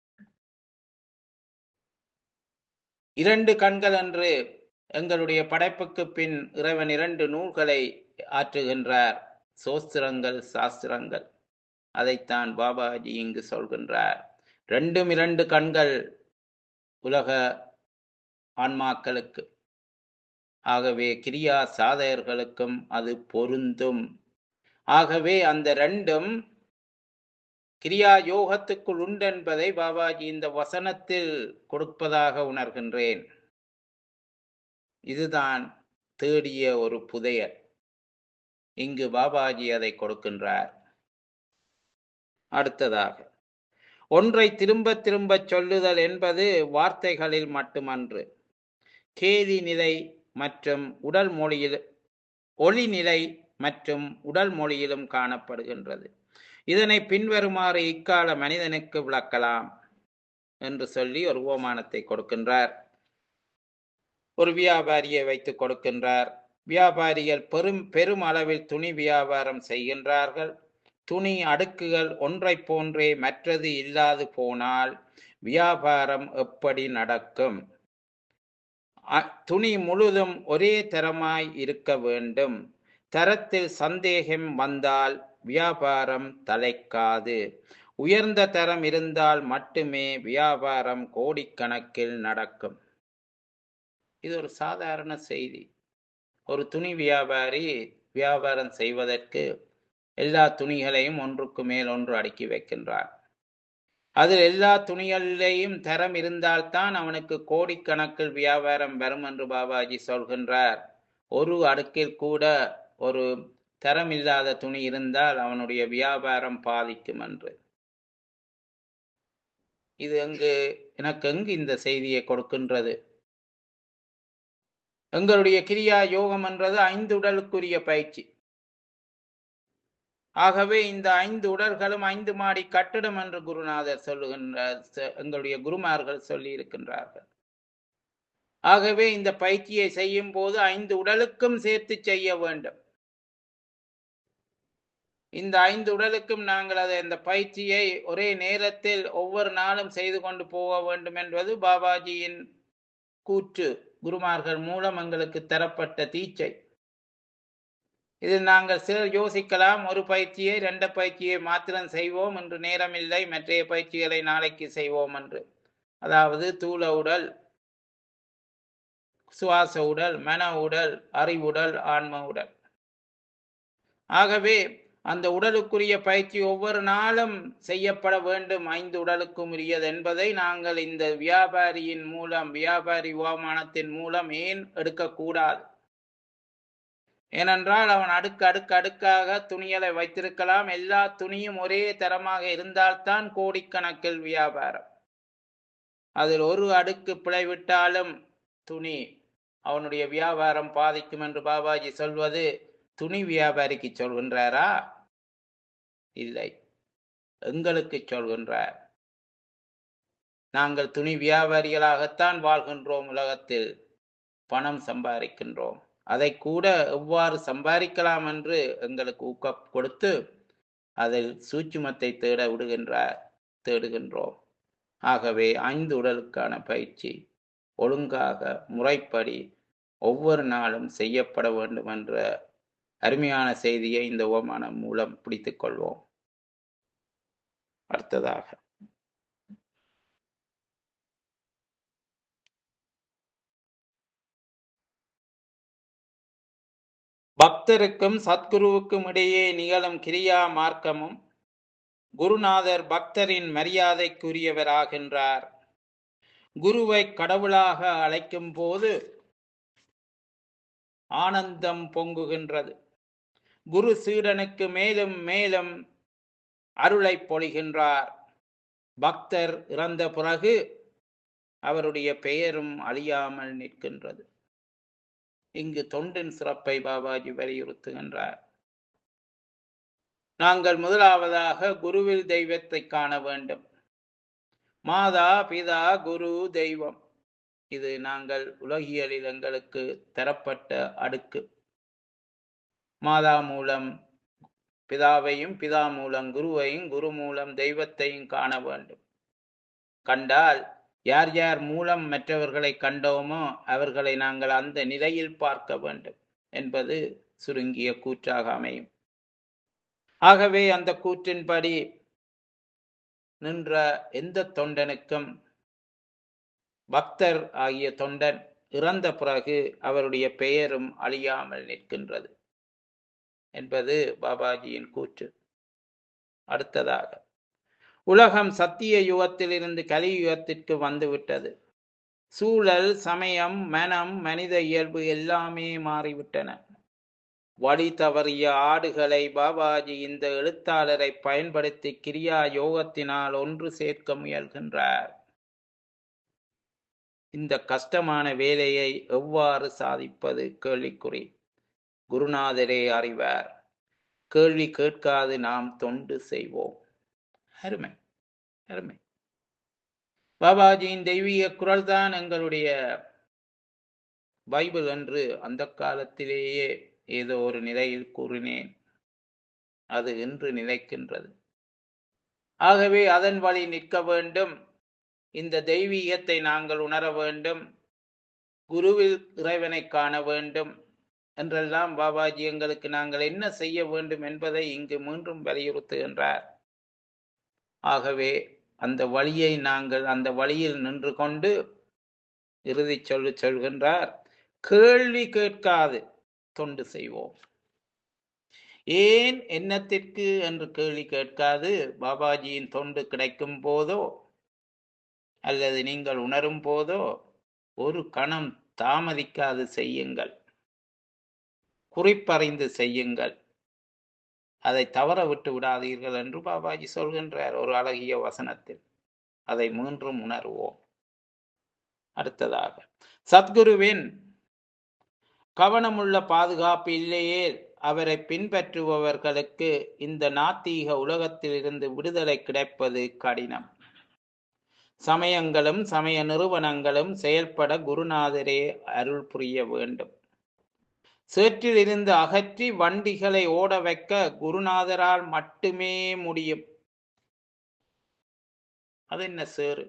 இரண்டு கண்கள் என்று எங்களுடைய படைப்புக்கு பின் இறைவன் இரண்டு நூல்களை ஆற்றுகின்றார் சோஸ்திரங்கள் சாஸ்திரங்கள் அதைத்தான் பாபாஜி இங்கு சொல்கின்றார் ரெண்டும் இரண்டு கண்கள் உலக ஆன்மாக்களுக்கு ஆகவே கிரியா சாதகர்களுக்கும் அது பொருந்தும் ஆகவே அந்த ரெண்டும் கிரியா யோகத்துக்குள் உண்டென்பதை பாபாஜி இந்த வசனத்தில் கொடுப்பதாக உணர்கின்றேன் இதுதான் தேடிய ஒரு புதையல் இங்கு பாபாஜி அதை கொடுக்கின்றார் அடுத்ததாக ஒன்றை திரும்ப திரும்ப சொல்லுதல் என்பது வார்த்தைகளில் மட்டுமன்று கேதி நிலை மற்றும் உடல் மொழியில் ஒளி நிலை மற்றும் உடல் மொழியிலும் காணப்படுகின்றது இதனை பின்வருமாறு இக்கால மனிதனுக்கு விளக்கலாம் என்று சொல்லி ஒரு ஓமானத்தை கொடுக்கின்றார் ஒரு வியாபாரியை வைத்து கொடுக்கின்றார் வியாபாரிகள் பெரும் பெரும் அளவில் துணி வியாபாரம் செய்கின்றார்கள் துணி அடுக்குகள் ஒன்றை போன்றே மற்றது இல்லாது போனால் வியாபாரம் எப்படி நடக்கும் அ- துணி முழுதும் ஒரே தரமாய் இருக்க வேண்டும் தரத்தில் சந்தேகம் வந்தால் வியாபாரம் தலைக்காது உயர்ந்த தரம் இருந்தால் மட்டுமே வியாபாரம் கோடிக்கணக்கில் நடக்கும் இது ஒரு சாதாரண செய்தி ஒரு துணி வியாபாரி வியாபாரம் செய்வதற்கு எல்லா துணிகளையும் ஒன்றுக்கு மேல் ஒன்று அடுக்கி வைக்கின்றார் அதில் எல்லா துணிகளிலேயும் தரம் இருந்தால்தான் அவனுக்கு கோடிக்கணக்கில் வியாபாரம் வரும் என்று பாபாஜி சொல்கின்றார் ஒரு அடுக்கில் கூட ஒரு தரம் இல்லாத துணி இருந்தால் அவனுடைய வியாபாரம் பாதிக்கும் என்று இது எங்கு எனக்கு எங்கு இந்த செய்தியை கொடுக்கின்றது எங்களுடைய கிரியா யோகம் என்றது ஐந்து உடலுக்குரிய பயிற்சி ஆகவே இந்த ஐந்து உடல்களும் ஐந்து மாடி கட்டிடம் என்று குருநாதர் சொல்லுகின்றார் ச- எங்களுடைய குருமார்கள் சொல்லி இருக்கின்றார்கள் ஆகவே இந்த பயிற்சியை செய்யும் போது ஐந்து உடலுக்கும் சேர்த்து செய்ய வேண்டும் இந்த ஐந்து உடலுக்கும் நாங்கள் அதை அந்த பயிற்சியை ஒரே நேரத்தில் ஒவ்வொரு நாளும் செய்து கொண்டு போக வேண்டும் என்பது பாபாஜியின் கூற்று குருமார்கள் மூலம் எங்களுக்கு தரப்பட்ட தீட்சை இதில் நாங்கள் சிலர் யோசிக்கலாம் ஒரு பயிற்சியை ரெண்டு பயிற்சியை மாத்திரம் செய்வோம் என்று நேரமில்லை மற்றைய பயிற்சிகளை நாளைக்கு செய்வோம் என்று அதாவது தூள உடல் சுவாச உடல் மன உடல் அறிவுடல் ஆன்ம உடல் ஆகவே அந்த உடலுக்குரிய பயிற்சி ஒவ்வொரு நாளும் செய்யப்பட வேண்டும் ஐந்து உடலுக்கும் உரியது என்பதை நாங்கள் இந்த வியாபாரியின் மூலம் வியாபாரி ஓமானத்தின் மூலம் ஏன் எடுக்கக்கூடாது ஏனென்றால் அவன் அடுக்கு அடுக்கு அடுக்காக துணிகளை வைத்திருக்கலாம் எல்லா துணியும் ஒரே தரமாக இருந்தால்தான் கோடிக்கணக்கில் வியாபாரம் அதில் ஒரு அடுக்கு பிழைவிட்டாலும் துணி அவனுடைய வியாபாரம் பாதிக்கும் என்று பாபாஜி சொல்வது துணி வியாபாரிக்கு சொல்கின்றாரா இல்லை எங்களுக்கு சொல்கின்றார் நாங்கள் துணி வியாபாரிகளாகத்தான் வாழ்கின்றோம் உலகத்தில் பணம் சம்பாதிக்கின்றோம் அதை கூட எவ்வாறு சம்பாதிக்கலாம் என்று எங்களுக்கு ஊக்கம் கொடுத்து அதில் சூட்சுமத்தை தேட விடுகின்றார் தேடுகின்றோம் ஆகவே ஐந்து உடலுக்கான பயிற்சி ஒழுங்காக முறைப்படி ஒவ்வொரு நாளும் செய்யப்பட வேண்டும் என்ற அருமையான செய்தியை இந்த ஓமானம் மூலம் பிடித்துக் கொள்வோம் அடுத்ததாக பக்தருக்கும் சத்குருவுக்கும் இடையே நிகழும் கிரியா மார்க்கமும் குருநாதர் பக்தரின் மரியாதைக்குரியவராகின்றார் குருவை கடவுளாக அழைக்கும் போது ஆனந்தம் பொங்குகின்றது குரு சீடனுக்கு மேலும் மேலும் அருளை பொழிகின்றார் பக்தர் இறந்த பிறகு அவருடைய பெயரும் அழியாமல் நிற்கின்றது இங்கு தொண்டின் சிறப்பை பாபாஜி வலியுறுத்துகின்றார் நாங்கள் முதலாவதாக குருவில் தெய்வத்தை காண வேண்டும் மாதா பிதா குரு தெய்வம் இது நாங்கள் உலகியலில் எங்களுக்கு தரப்பட்ட அடுக்கு மாதா மூலம் பிதாவையும் பிதா மூலம் குருவையும் குரு மூலம் தெய்வத்தையும் காண வேண்டும் கண்டால் யார் யார் மூலம் மற்றவர்களை கண்டோமோ அவர்களை நாங்கள் அந்த நிலையில் பார்க்க வேண்டும் என்பது சுருங்கிய கூற்றாக அமையும் ஆகவே அந்த கூற்றின்படி நின்ற எந்த தொண்டனுக்கும் பக்தர் ஆகிய தொண்டன் இறந்த பிறகு அவருடைய பெயரும் அழியாமல் நிற்கின்றது என்பது பாபாஜியின் கூற்று அடுத்ததாக உலகம் சத்திய யுகத்திலிருந்து கலியுகத்திற்கு வந்துவிட்டது சூழல் சமயம் மனம் மனித இயல்பு எல்லாமே மாறிவிட்டன வழி தவறிய ஆடுகளை பாபாஜி இந்த எழுத்தாளரை பயன்படுத்தி கிரியா யோகத்தினால் ஒன்று சேர்க்க முயல்கின்றார் இந்த கஷ்டமான வேலையை எவ்வாறு சாதிப்பது கேள்விக்குறி குருநாதரே அறிவார் கேள்வி கேட்காது நாம் தொண்டு செய்வோம் அருமை அருமை பாபாஜியின் தெய்வீக குரல் தான் எங்களுடைய பைபிள் என்று அந்த காலத்திலேயே ஏதோ ஒரு நிலையில் கூறினேன் அது இன்று நிலைக்கின்றது ஆகவே அதன் வழி நிற்க வேண்டும் இந்த தெய்வீகத்தை நாங்கள் உணர வேண்டும் குருவில் இறைவனை காண வேண்டும் என்றெல்லாம் பாபாஜி எங்களுக்கு நாங்கள் என்ன செய்ய வேண்டும் என்பதை இங்கு மீண்டும் வலியுறுத்துகின்றார் ஆகவே அந்த வழியை நாங்கள் அந்த வழியில் நின்று கொண்டு இறுதி சொல்லு சொல்கின்றார் கேள்வி கேட்காது தொண்டு செய்வோம் ஏன் என்னத்திற்கு என்று கேள்வி கேட்காது பாபாஜியின் தொண்டு கிடைக்கும் போதோ அல்லது நீங்கள் உணரும் போதோ ஒரு கணம் தாமதிக்காது செய்யுங்கள் குறிப்பறிந்து செய்யுங்கள் அதை தவற விட்டு விடாதீர்கள் என்று பாபாஜி சொல்கின்றார் ஒரு அழகிய வசனத்தில் அதை மீண்டும் உணர்வோம் அடுத்ததாக சத்குருவின் கவனமுள்ள பாதுகாப்பு இல்லையே அவரை பின்பற்றுபவர்களுக்கு இந்த நாத்தீக உலகத்திலிருந்து விடுதலை கிடைப்பது கடினம் சமயங்களும் சமய நிறுவனங்களும் செயல்பட குருநாதரே அருள் புரிய வேண்டும் சேற்றிலிருந்து அகற்றி வண்டிகளை ஓட வைக்க குருநாதரால் மட்டுமே முடியும் அது என்ன சேறு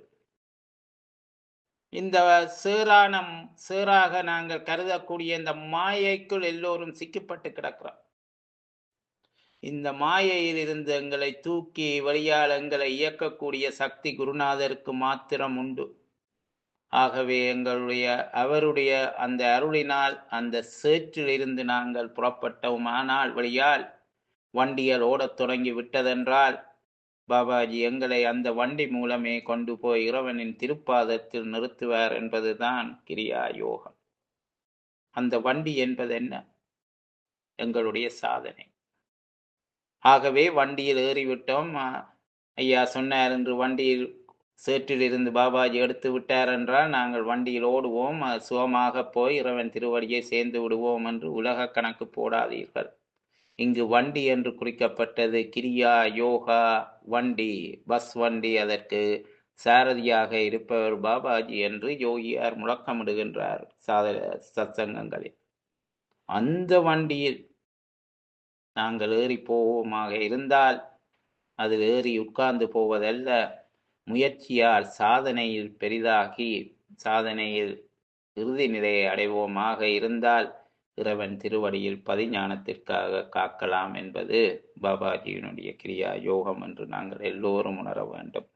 இந்த சேரான சேராக நாங்கள் கருதக்கூடிய இந்த மாயைக்குள் எல்லோரும் சிக்கப்பட்டு கிடக்கிறோம் இந்த மாயையில் இருந்து எங்களை தூக்கி வழியால் எங்களை இயக்கக்கூடிய சக்தி குருநாதருக்கு மாத்திரம் உண்டு ஆகவே எங்களுடைய அவருடைய அந்த அருளினால் அந்த சேற்றில் இருந்து நாங்கள் புறப்பட்டோமானால் வழியால் வண்டிகள் ஓடத் தொடங்கி விட்டதென்றால் பாபாஜி எங்களை அந்த வண்டி மூலமே கொண்டு போய் இறைவனின் திருப்பாதத்தில் நிறுத்துவார் என்பதுதான் கிரியா யோகம் அந்த வண்டி என்பது என்ன எங்களுடைய சாதனை ஆகவே வண்டியில் ஏறிவிட்டோம் ஆ, ஐயா சொன்னார் என்று வண்டியில் சேற்றில் இருந்து பாபாஜி எடுத்து விட்டார் என்றால் நாங்கள் வண்டியில் ஓடுவோம் அது சுகமாக போய் இறைவன் திருவடியை சேர்ந்து விடுவோம் என்று உலக கணக்கு போடாதீர்கள் இங்கு வண்டி என்று குறிக்கப்பட்டது கிரியா யோகா வண்டி பஸ் வண்டி அதற்கு சாரதியாக இருப்பவர் பாபாஜி என்று யோகியார் முழக்கமிடுகின்றார் சாத சத்சங்கங்களில் அந்த வண்டியில் நாங்கள் ஏறி போவோமாக இருந்தால் அதில் ஏறி உட்கார்ந்து போவதல்ல முயற்சியால் சாதனையில் பெரிதாகி சாதனையில் இறுதி நிலையை அடைவோமாக இருந்தால் இறைவன் திருவடியில் பதிஞானத்திற்காக காக்கலாம் என்பது பாபாஜியினுடைய கிரியா யோகம் என்று நாங்கள் எல்லோரும் உணர வேண்டும்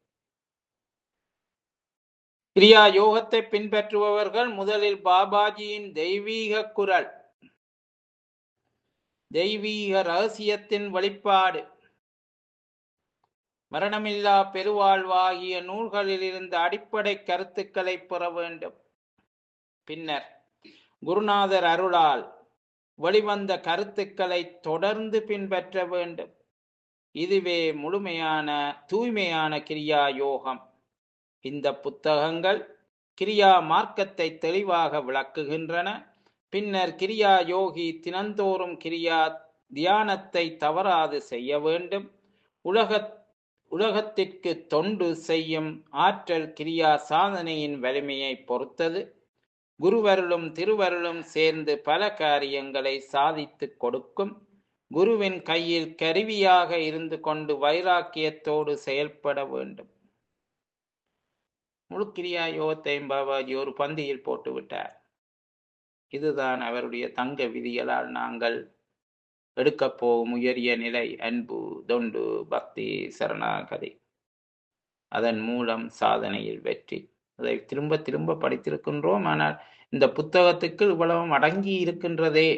கிரியா யோகத்தை பின்பற்றுபவர்கள் முதலில் பாபாஜியின் தெய்வீக குரல் தெய்வீக ரகசியத்தின் வெளிப்பாடு மரணமில்லா பெருவாழ்வாகிய நூல்களில் இருந்து அடிப்படை கருத்துக்களை பெற வேண்டும் பின்னர் குருநாதர் அருளால் வெளிவந்த கருத்துக்களை தொடர்ந்து பின்பற்ற வேண்டும் இதுவே முழுமையான தூய்மையான கிரியா யோகம் இந்த புத்தகங்கள் கிரியா மார்க்கத்தை தெளிவாக விளக்குகின்றன பின்னர் கிரியா யோகி தினந்தோறும் கிரியா தியானத்தை தவறாது செய்ய வேண்டும் உலக உலகத்திற்கு தொண்டு செய்யும் ஆற்றல் கிரியா சாதனையின் வலிமையை பொறுத்தது குருவருளும் திருவருளும் சேர்ந்து பல காரியங்களை சாதித்துக் கொடுக்கும் குருவின் கையில் கருவியாக இருந்து கொண்டு வைராக்கியத்தோடு செயல்பட வேண்டும் முழு கிரியா யோகத்தையும் பாபாஜி ஒரு பந்தியில் போட்டு விட்டார் இதுதான் அவருடைய தங்க விதிகளால் நாங்கள் எடுக்கப் போகும் உயரிய நிலை அன்பு தொண்டு பக்தி சரணாகதி அதன் மூலம் சாதனையில் வெற்றி அதை திரும்ப திரும்ப படித்திருக்கின்றோம் ஆனால் இந்த புத்தகத்துக்கு இவ்வளவும் அடங்கி இருக்கின்றதே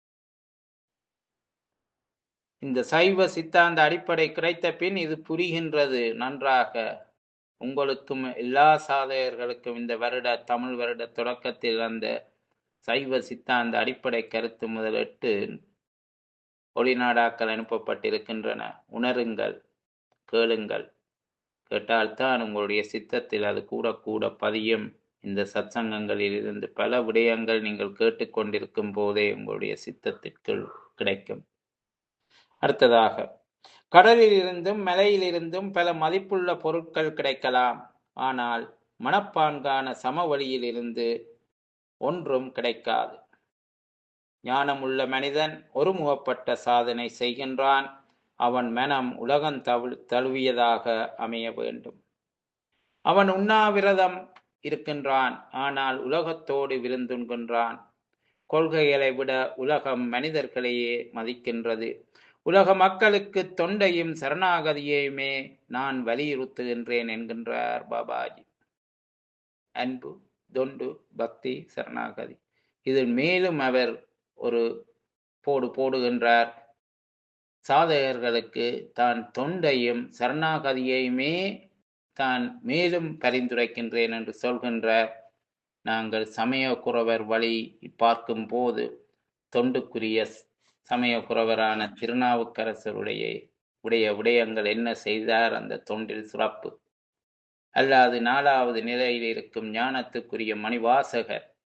இந்த சைவ சித்தாந்த அடிப்படை கிடைத்த பின் இது புரிகின்றது நன்றாக உங்களுக்கும் எல்லா சாதகர்களுக்கும் இந்த வருட தமிழ் வருட தொடக்கத்தில் அந்த சைவ சித்தாந்த அடிப்படை கருத்து முதலிட்டு ஒளிநாடாக்கள் அனுப்பப்பட்டிருக்கின்றன உணருங்கள் கேளுங்கள் கேட்டால்தான் உங்களுடைய சித்தத்தில் அது கூட கூட பதியும் இந்த சத்சங்கங்களில் இருந்து பல விடயங்கள் நீங்கள் கேட்டுக்கொண்டிருக்கும் போதே உங்களுடைய சித்தத்திற்குள் கிடைக்கும் அடுத்ததாக கடலில் இருந்தும் மலையிலிருந்தும் பல மதிப்புள்ள பொருட்கள் கிடைக்கலாம் ஆனால் மனப்பான்கான சமவெளியில் இருந்து ஒன்றும் கிடைக்காது ஞானமுள்ள மனிதன் ஒருமுகப்பட்ட சாதனை செய்கின்றான் அவன் மனம் உலகம் தழு தழுவியதாக அமைய வேண்டும் அவன் உண்ணாவிரதம் இருக்கின்றான் ஆனால் உலகத்தோடு விருந்துண்கின்றான் கொள்கைகளை விட உலகம் மனிதர்களையே மதிக்கின்றது உலக மக்களுக்கு தொண்டையும் சரணாகதியையுமே நான் வலியுறுத்துகின்றேன் என்கின்றார் பாபாஜி அன்பு தொண்டு பக்தி சரணாகதி இதில் மேலும் அவர் ஒரு போடு போடுகின்றார் சாதகர்களுக்கு தான் தொண்டையும் சரணாகதியையுமே தான் மேலும் பரிந்துரைக்கின்றேன் என்று சொல்கின்றார் நாங்கள் சமயக்குறவர் வழி பார்க்கும் போது தொண்டுக்குரிய சமயக்குறவரான திருநாவுக்கரசருடைய உடைய விடயங்கள் என்ன செய்தார் அந்த தொண்டில் சிறப்பு அல்லாது நாலாவது நிலையில் இருக்கும் ஞானத்துக்குரிய மணிவாசகர்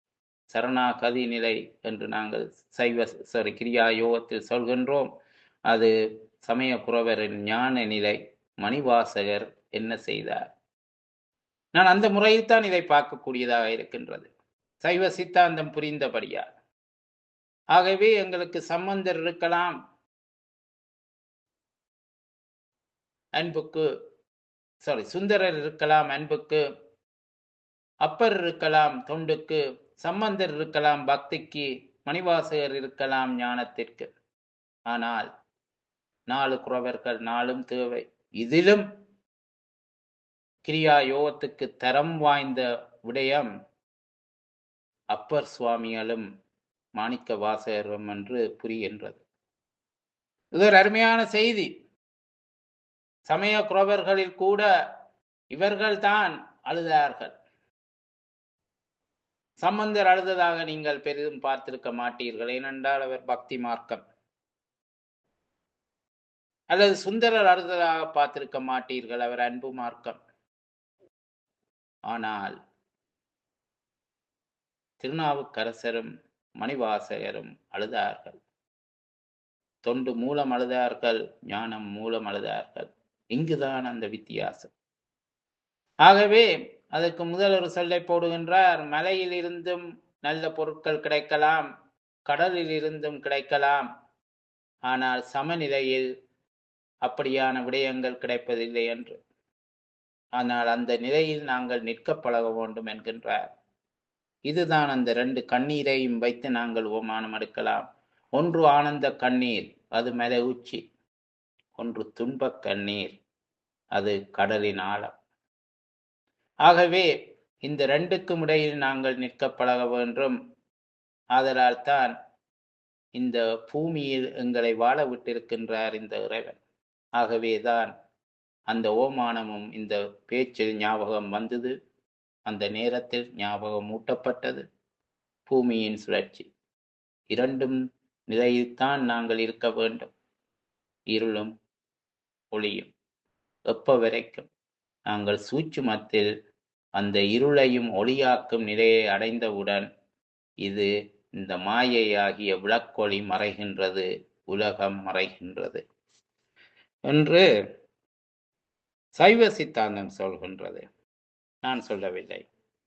சரணாகதி நிலை என்று நாங்கள் சைவ சாரி கிரியா யோகத்தில் சொல்கின்றோம் அது சமய குறவரின் ஞான நிலை மணிவாசகர் என்ன செய்தார் நான் அந்த முறையில் தான் இதை பார்க்கக்கூடியதாக இருக்கின்றது சைவ சித்தாந்தம் புரிந்தபடியால் ஆகவே எங்களுக்கு சம்பந்தர் இருக்கலாம் அன்புக்கு சாரி சுந்தரர் இருக்கலாம் அன்புக்கு அப்பர் இருக்கலாம் தொண்டுக்கு சம்பந்தர் இருக்கலாம் பக்திக்கு மணிவாசகர் இருக்கலாம் ஞானத்திற்கு ஆனால் நாலு குறவர்கள் நாளும் தேவை இதிலும் கிரியா யோகத்துக்கு தரம் வாய்ந்த விடயம் அப்பர் சுவாமிகளும் மாணிக்க வாசகரும் என்று புரிகின்றது இது ஒரு அருமையான செய்தி சமய குறவர்களில் கூட இவர்கள்தான் அழுதார்கள் சம்பந்தர் அழுததாக நீங்கள் பெரிதும் பார்த்திருக்க மாட்டீர்கள் ஏனென்றால் அவர் பக்தி மார்க்கம் அல்லது சுந்தரர் அழுததாக பார்த்திருக்க மாட்டீர்கள் அவர் அன்பு மார்க்கம் ஆனால் திருநாவுக்கரசரும் மணிவாசகரும் அழுதார்கள் தொண்டு மூலம் அழுதார்கள் ஞானம் மூலம் அழுதார்கள் இங்குதான் அந்த வித்தியாசம் ஆகவே அதற்கு முதல் ஒரு சொல்லை போடுகின்றார் மலையில் இருந்தும் நல்ல பொருட்கள் கிடைக்கலாம் கடலில் இருந்தும் கிடைக்கலாம் ஆனால் சமநிலையில் அப்படியான விடயங்கள் கிடைப்பதில்லை என்று ஆனால் அந்த நிலையில் நாங்கள் நிற்க பழக வேண்டும் என்கின்றார் இதுதான் அந்த ரெண்டு கண்ணீரையும் வைத்து நாங்கள் ஓமானம் எடுக்கலாம் ஒன்று ஆனந்த கண்ணீர் அது மலை உச்சி ஒன்று துன்பக் கண்ணீர் அது கடலின் ஆழம் ஆகவே இந்த ரெண்டுக்கும் இடையில் நாங்கள் நிற்க பழக வேண்டும் ஆதலால் தான் இந்த பூமியில் எங்களை வாழ விட்டிருக்கின்றார் இந்த இறைவன் ஆகவேதான் அந்த ஓமானமும் இந்த பேச்சில் ஞாபகம் வந்தது அந்த நேரத்தில் ஞாபகம் ஊட்டப்பட்டது பூமியின் சுழற்சி இரண்டும் நிலையில்தான் நாங்கள் இருக்க வேண்டும் இருளும் ஒளியும் எப்ப வரைக்கும் நாங்கள் சூட்சுமத்தில் அந்த இருளையும் ஒளியாக்கும் நிலையை அடைந்தவுடன் இது இந்த மாயையாகிய விளக்கொளி மறைகின்றது உலகம் மறைகின்றது என்று சைவ சித்தாந்தம் சொல்கின்றது நான் சொல்லவில்லை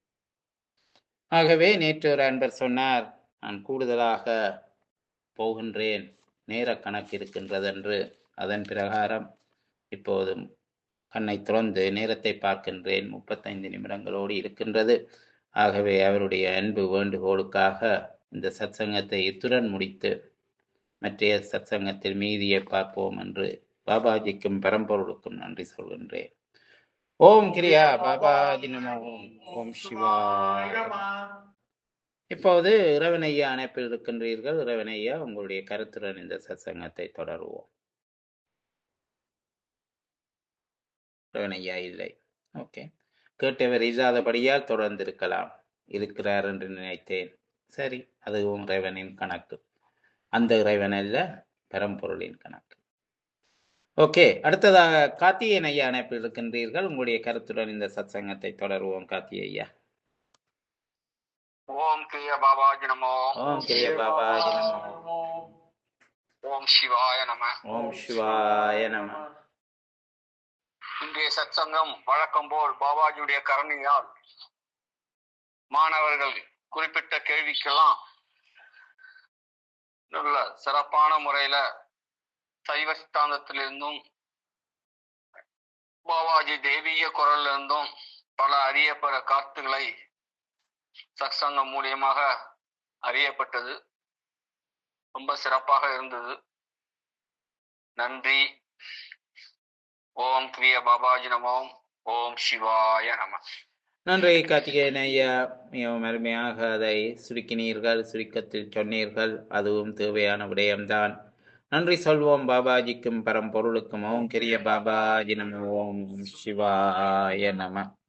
ஆகவே நேற்று ஒரு அன்பர் சொன்னார் நான் கூடுதலாக போகின்றேன் நேர கணக்கு இருக்கின்றது என்று அதன் பிரகாரம் இப்போதும் கண்ணை திறந்து நேரத்தை பார்க்கின்றேன் முப்பத்தைந்து நிமிடங்களோடு இருக்கின்றது ஆகவே அவருடைய அன்பு வேண்டுகோளுக்காக இந்த சத்சங்கத்தை இத்துடன் முடித்து மற்றைய சத்சங்கத்தில் மீதியை பார்ப்போம் என்று பாபாஜிக்கும் பரம்பொருளுக்கும் நன்றி சொல்கின்றேன் ஓம் கிரியா பாபாஜி நமோ ஓம் ஓம் சிவாய நமः. இப்போது இறைவனையா அணைப்பில் இருக்கின்றீர்கள் இறைவனையா உங்களுடைய கருத்துடன் இந்த சத்சங்கத்தை தொடருவோம் இறைவனையா இல்லை ஓகே கேட்டவர் இல்லாதபடியால் தொடர்ந்து இருக்கலாம் இருக்கிறார் என்று நினைத்தேன் சரி அதுவும் இறைவனின் கணக்கு அந்த இறைவன் அல்ல பரம்பொருளின் கணக்கு ஓகே அடுத்ததாக கார்த்திகேயன் ஐயா அணைப்பில் இருக்கின்றீர்கள் உங்களுடைய கருத்துடன் இந்த சத்சங்கத்தை தொடருவோம் கார்த்திகை ஐயா ஓம் கிரிய பாபாஜி நமோ ஓம் கிரிய பாபாஜி நமோ ஓம் சிவாய நம ஓம் சிவாய நம இன்றைய சத்சங்கம் வழக்கம் போல் பாபாஜியுடைய கருணையால் மாணவர்கள் குறிப்பிட்ட கேள்விக்கெல்லாம் நல்ல சிறப்பான முறையில சைவ சித்தாந்தத்திலிருந்தும் பாபாஜி தெய்வீக குரல்ல இருந்தும் பல அறியப்பெற கருத்துக்களை சத்சங்கம் மூலியமாக அறியப்பட்டது ரொம்ப சிறப்பாக இருந்தது நன்றி ஓம் கிரிய பாபாஜி நமோம் ஓம் சிவாய நம நன்றி கார்த்திகேயன் ஐயா மிகவும் அருமையாக அதை சுருக்கினீர்கள் சுருக்கத்தில் சொன்னீர்கள் அதுவும் தேவையான விடயம்தான் நன்றி சொல்வோம் பாபாஜிக்கும் பரம்பொருளுக்கும் ஓம் கிரிய பாபாஜி நம ஓம் சிவாய நம